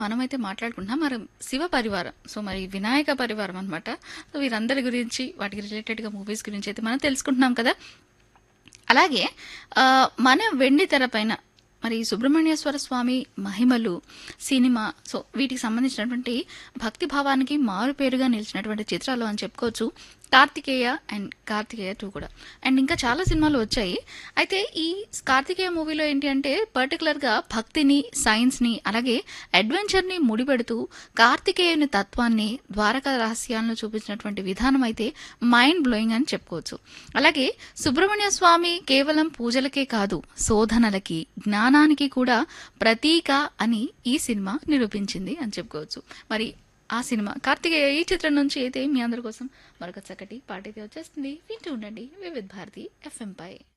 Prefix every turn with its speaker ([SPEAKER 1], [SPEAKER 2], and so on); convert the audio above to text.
[SPEAKER 1] మనమైతే మాట్లాడుకుంటున్నాం మరి శివ పరివారం సో మరి వినాయక పరివారం అనమాట సో వీరందరి గురించి వాటికి రిలేటెడ్గా మూవీస్ గురించి అయితే మనం తెలుసుకుంటున్నాం కదా అలాగే ఆ, మన వెండి తెర పైన మరి సుబ్రహ్మణ్యేశ్వర స్వామి మహిమలు సినిమా సో వీటికి సంబంధించినటువంటి భక్తి భావానికి మారు పేరుగా నిలిచినటువంటి చిత్రాలు అని చెప్పుకోవచ్చు కార్తికేయ అండ్ కార్తికేయ టూ కూడా అండ్ ఇంకా చాలా సినిమాలు వచ్చాయి అయితే ఈ కార్తికేయ మూవీలో ఏంటి అంటే పర్టికులర్గా భక్తిని సైన్స్ని అలాగే అడ్వెంచర్ని ముడిపెడుతూ కార్తికేయుని తత్వాన్ని ద్వారకా రహస్యాలను చూపించినటువంటి విధానం అయితే మైండ్ బ్లోయింగ్ అని చెప్పుకోవచ్చు అలాగే సుబ్రహ్మణ్య స్వామి కేవలం పూజలకే కాదు శోధనలకి జ్ఞానానికి కూడా ప్రతీక అని ఈ సినిమా నిరూపించింది అని చెప్పుకోవచ్చు మరి ఆ సినిమా కార్తికేయ ఈ చిత్రం నుంచి అయితే మీ అందరి కోసం మరొక చక్కటి పాట అయితే వచ్చేస్తుంది వింటూ ఉండండి వివిధ్ భారతి ఎఫ్ఎం పై